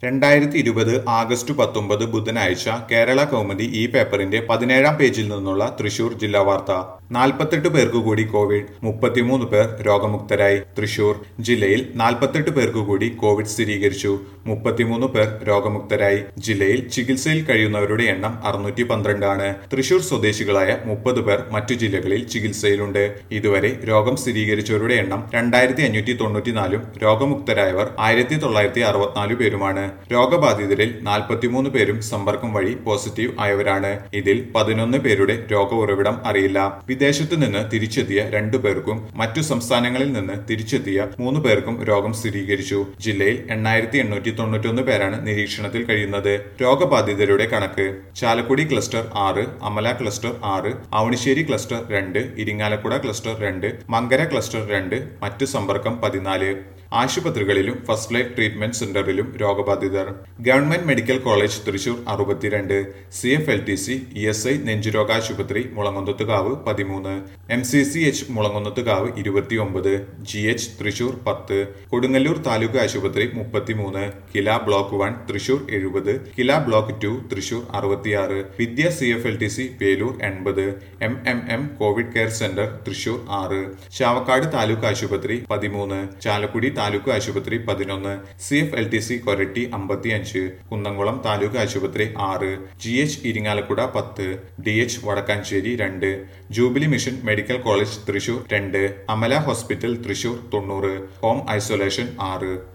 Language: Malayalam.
രണ്ടായിരത്തി ഇരുപത് ആഗസ്റ്റ് പത്തൊമ്പത് ബുധനാഴ്ച കേരള കൗമുദി ഈ പേപ്പറിന്റെ പതിനേഴാം പേജിൽ നിന്നുള്ള തൃശൂർ ജില്ലാ വാർത്ത നാൽപ്പത്തെട്ട് പേർക്ക് കൂടി കോവിഡ് മുപ്പത്തിമൂന്ന് പേർ രോഗമുക്തരായി തൃശൂർ ജില്ലയിൽ നാൽപ്പത്തെട്ട് പേർക്ക് കൂടി കോവിഡ് സ്ഥിരീകരിച്ചു മുപ്പത്തിമൂന്ന് പേർ രോഗമുക്തരായി ജില്ലയിൽ ചികിത്സയിൽ കഴിയുന്നവരുടെ എണ്ണം അറുന്നൂറ്റി പന്ത്രണ്ടാണ് തൃശൂർ സ്വദേശികളായ മുപ്പത് പേർ മറ്റു ജില്ലകളിൽ ചികിത്സയിലുണ്ട് ഇതുവരെ രോഗം സ്ഥിരീകരിച്ചവരുടെ എണ്ണം രണ്ടായിരത്തി അഞ്ഞൂറ്റി തൊണ്ണൂറ്റിനാലും രോഗമുക്തരായവർ ആയിരത്തി തൊള്ളായിരത്തി അറുപത്തിനാല് പേരുമാണ് രോഗബാധിതരിൽ നാൽപ്പത്തിമൂന്ന് പേരും സമ്പർക്കം വഴി പോസിറ്റീവ് ആയവരാണ് ഇതിൽ പതിനൊന്ന് പേരുടെ രോഗ ഉറവിടം അറിയില്ല വിദേശത്തു നിന്ന് തിരിച്ചെത്തിയ രണ്ടു പേർക്കും മറ്റു സംസ്ഥാനങ്ങളിൽ നിന്ന് തിരിച്ചെത്തിയ മൂന്ന് പേർക്കും രോഗം സ്ഥിരീകരിച്ചു ജില്ലയിൽ എണ്ണായിരത്തി എണ്ണൂറ്റി തൊണ്ണൂറ്റൊന്ന് പേരാണ് നിരീക്ഷണത്തിൽ കഴിയുന്നത് രോഗബാധിതരുടെ കണക്ക് ചാലക്കുടി ക്ലസ്റ്റർ ആറ് അമല ക്ലസ്റ്റർ ആറ് അവണിശ്ശേരി ക്ലസ്റ്റർ രണ്ട് ഇരിങ്ങാലക്കുട ക്ലസ്റ്റർ രണ്ട് മങ്കര ക്ലസ്റ്റർ രണ്ട് മറ്റു സമ്പർക്കം പതിനാല് ആശുപത്രികളിലും ഫസ്റ്റ് ലൈഫ് ട്രീറ്റ്മെന്റ് സെന്ററിലും രോഗബാധിതർ ഗവൺമെന്റ് മെഡിക്കൽ കോളേജ് തൃശൂർ അറുപത്തിരണ്ട് C F L T C E S I നെഞ്ചുരോഗാശുപത്രി മുളങ്ങുന്നത്തുകാവ് പതിമൂന്ന് M C C H Mulangunnathukavu ഇരുപത്തിയൊമ്പത് ജി എച്ച് തൃശൂർ പത്ത് കൊടുങ്ങല്ലൂർ താലൂക്ക് ആശുപത്രി മുപ്പത്തിമൂന്ന് കില ബ്ലോക്ക് വൺ തൃശൂർ എഴുപത് കില ബ്ലോക്ക് ടു തൃശൂർ അറുപത്തിയാറ് Vidya C F L T C Veloor എൺപത് M M M Covid care centre Thrissur ആറ് ചാവക്കാട് താലൂക്ക് ആശുപത്രി പതിമൂന്ന് ചാലക്കുടി താലൂക്ക് ആശുപത്രി പതിനൊന്ന് C F L T C Koratty അമ്പത്തിയഞ്ച് കുന്നംകുളം താലൂക്ക് ആശുപത്രി ആറ് ജി എച്ച് ഇരിങ്ങാലക്കുട പത്ത് ഡി എച്ച് വടക്കാഞ്ചേരി രണ്ട് jubilee mission medical college Thrissur രണ്ട് അമല ഹോസ്പിറ്റൽ തൃശൂർ തൊണ്ണൂറ് ഹോം ഐസൊലേഷൻ ആറ്